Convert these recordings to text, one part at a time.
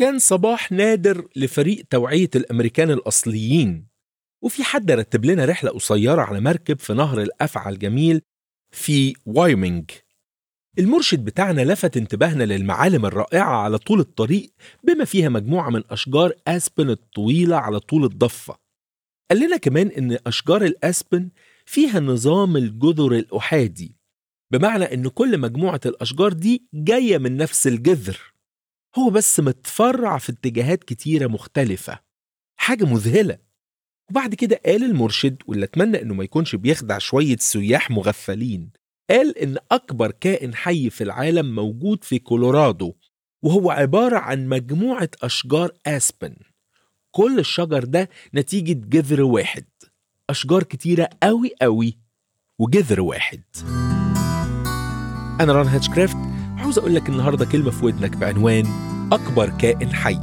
كان صباح نادر لفريق توعية الأمريكان الأصليين وفي حد رتب لنا رحلة قصيرة على مركب في نهر الأفعى الجميل في وايومينج المرشد بتاعنا لفت انتباهنا للمعالم الرائعة على طول الطريق بما فيها مجموعة من أشجار أسبن الطويلة على طول الضفة قال لنا كمان إن أشجار الأسبن فيها نظام الجذر الأحادي بمعنى إن كل مجموعة الأشجار دي جاية من نفس الجذر هو بس متفرع في اتجاهات كتيرة مختلفة حاجة مذهلة وبعد كده قال المرشد واللي أتمنى إنه ما يكونش بيخدع شوية سياح مغفلين قال إن أكبر كائن حي في العالم موجود في كولورادو وهو عبارة عن مجموعة أشجار أسبن كل الشجر ده نتيجة جذر واحد أشجار كتيرة قوي قوي وجذر واحد أنا ران هاتشكرافت عاوز أقول لك النهاردة كلمة في ودنك بعنوان أكبر كائن حي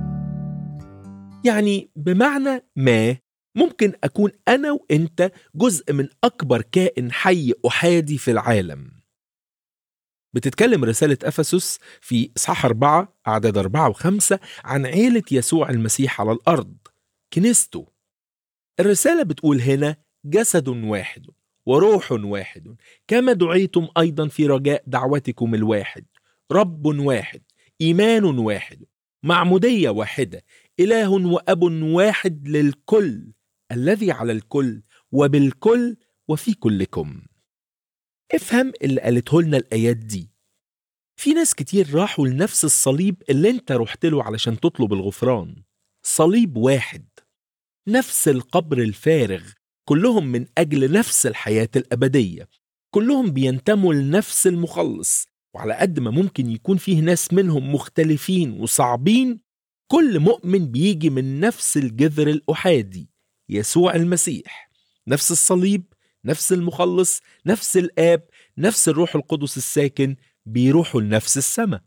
يعني بمعنى ما ممكن أكون أنا وإنت جزء من أكبر كائن حي أحادي في العالم بتتكلم رسالة أفسس في إصحاح أربعة أعداد أربعة وخمسة عن عيلة يسوع المسيح على الأرض كنيسته الرسالة بتقول هنا جسد واحد وروح واحد كما دعيتم أيضا في رجاء دعوتكم الواحد رب واحد إيمان واحد معمودية واحدة إله وأب واحد للكل الذي على الكل وبالكل وفي كلكم افهم اللي قالته لنا الآيات دي في ناس كتير راحوا لنفس الصليب اللي انت رحت له علشان تطلب الغفران صليب واحد نفس القبر الفارغ كلهم من أجل نفس الحياة الأبدية كلهم بينتموا لنفس المخلص وعلى قد ما ممكن يكون فيه ناس منهم مختلفين وصعبين كل مؤمن بيجي من نفس الجذر الأحادي يسوع المسيح نفس الصليب نفس المخلص نفس الآب نفس الروح القدس الساكن بيروحوا لنفس السماء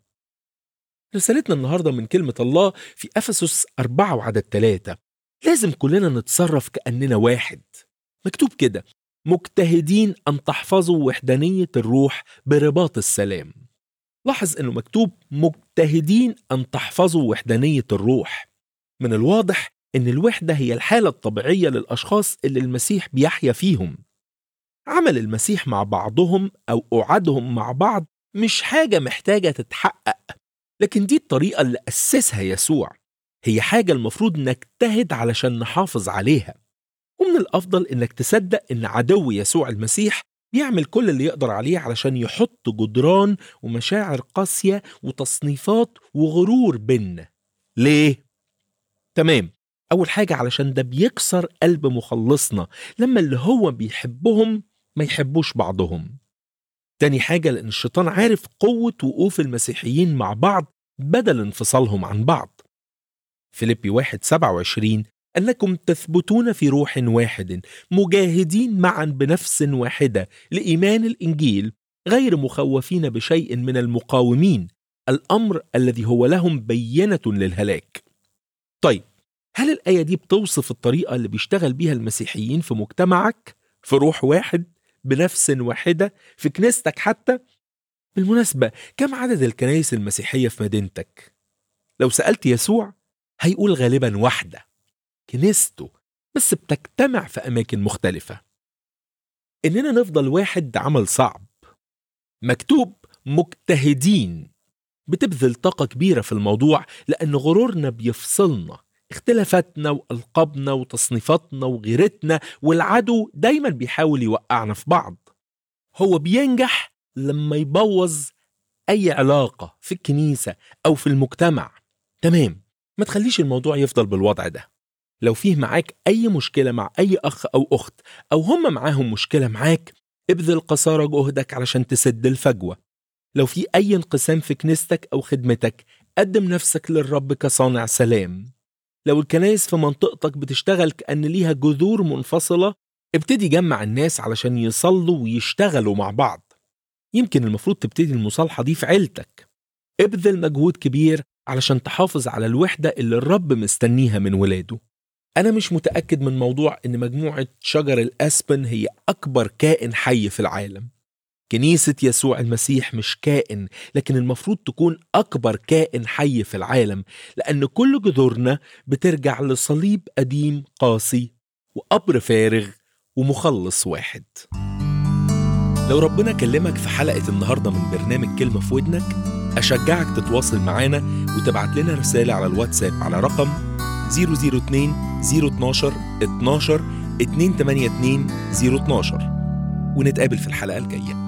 رسالتنا النهاردة من كلمة الله في أفسس أربعة وعدد ثلاثة لازم كلنا نتصرف كأننا واحد مكتوب كده مجتهدين أن تحفظوا وحدانية الروح برباط السلام لاحظ أنه مكتوب مجتهدين أن تحفظوا وحدانية الروح من الواضح أن الوحدة هي الحالة الطبيعية للأشخاص اللي المسيح بيحيا فيهم عمل المسيح مع بعضهم أو أوعدهم مع بعض مش حاجة محتاجة تتحقق لكن دي الطريقة اللي أسسها يسوع هي حاجة المفروض نجتهد علشان نحافظ عليها ومن الأفضل إنك تصدق إن عدو يسوع المسيح بيعمل كل اللي يقدر عليه علشان يحط جدران ومشاعر قاسية وتصنيفات وغرور بينا ليه؟ تمام أول حاجة علشان ده بيكسر قلب مخلصنا لما اللي هو بيحبهم ما يحبوش بعضهم تاني حاجة لأن الشيطان عارف قوة وقوف المسيحيين مع بعض بدل انفصالهم عن بعض فيليبي 1 27 أنكم تثبتون في روح واحد مجاهدين معا بنفس واحدة لإيمان الإنجيل غير مخوفين بشيء من المقاومين الأمر الذي هو لهم بينة للهلاك طيب هل الآية دي بتوصف الطريقة اللي بيشتغل بيها المسيحيين في مجتمعك في روح واحد بنفس واحدة في كنيستك حتى بالمناسبة كم عدد الكنائس المسيحية في مدينتك؟ لو سألت يسوع هيقول غالبا واحدة كنيسته بس بتجتمع في أماكن مختلفة إننا نفضل واحد ده عمل صعب مكتوب مجتهدين بتبذل طاقة كبيرة في الموضوع لأن غرورنا بيفصلنا اختلافاتنا وألقابنا وتصنيفاتنا وغيرتنا والعدو دايما بيحاول يوقعنا في بعض هو بينجح لما يبوظ أي علاقة في الكنيسة أو في المجتمع تمام ما تخليش الموضوع يفضل بالوضع ده لو فيه معاك أي مشكلة مع أي أخ أو أخت أو هم معاهم مشكلة معاك ابذل قصارى جهدك علشان تسد الفجوة لو في أي انقسام في كنيستك أو خدمتك قدم نفسك للرب كصانع سلام لو الكنايس في منطقتك بتشتغل كأن ليها جذور منفصلة ابتدي جمع الناس علشان يصلوا ويشتغلوا مع بعض يمكن المفروض تبتدي المصالحة دي في عيلتك ابذل مجهود كبير علشان تحافظ على الوحدة اللي الرب مستنيها من ولاده أنا مش متأكد من موضوع إن مجموعة شجر الأسبن هي أكبر كائن حي في العالم كنيسة يسوع المسيح مش كائن لكن المفروض تكون أكبر كائن حي في العالم لأن كل جذورنا بترجع لصليب قديم قاسي وقبر فارغ ومخلص واحد لو ربنا كلمك في حلقة النهاردة من برنامج كلمة في ودنك أشجعك تتواصل معانا وتبعت لنا رسالة على الواتساب على رقم 002 012 12 282 012 ونتقابل في الحلقة الجاية